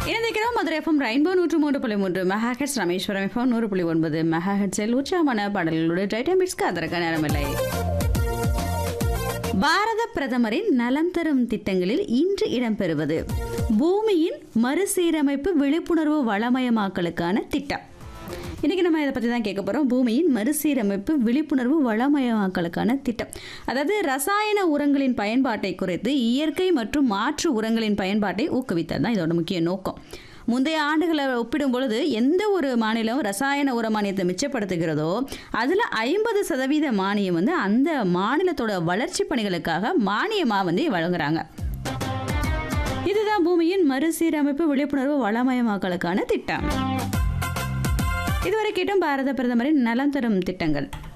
இணைந்திருக்கிறோம் Madurai FM rainbow நூற்று மூன்று புள்ளி மூன்று மெகாஹெட்ஸ் ராமேஸ்வரம் எஃப்எம் நூறு புள்ளி ஒன்பது மெகாஹெட்ஸில் உற்சாகமான பாடல்களோடு டைட்டமிக்ஸ்க்கு அதற்கு நேரமில்லை பாரத பிரதமரின் நலம் தரும் திட்டங்களில் இன்று இடம்பெறுவது பூமியின் மறுசீரமைப்பு விழிப்புணர்வு வளமயமாக்கலுக்கான திட்டம் இன்னைக்கு நம்ம இதை பற்றி தான் கேட்க போகிறோம் பூமியின் மறுசீரமைப்பு விழிப்புணர்வு வளமயமாக்கலுக்கான திட்டம் அதாவது ரசாயன உரங்களின் பயன்பாட்டை குறைத்து இயற்கை மற்றும் மாற்று உரங்களின் பயன்பாட்டை ஊக்குவித்தல் தான் இதோட முக்கிய நோக்கம் முந்தைய ஆண்டுகளை ஒப்பிடும் பொழுது எந்த ஒரு மாநிலம் ரசாயன உர மானியத்தை மிச்சப்படுத்துகிறதோ அதில் ஐம்பது சதவீத மானியம் வந்து அந்த மாநிலத்தோட வளர்ச்சி பணிகளுக்காக மானியமாக வந்து வழங்குறாங்க இதுதான் பூமியின் மறுசீரமைப்பு விழிப்புணர்வு வளமயமாக்கலுக்கான திட்டம் இதுவரை கேட்டும் பாரத பிரதமரின் நலம் தரும் திட்டங்கள்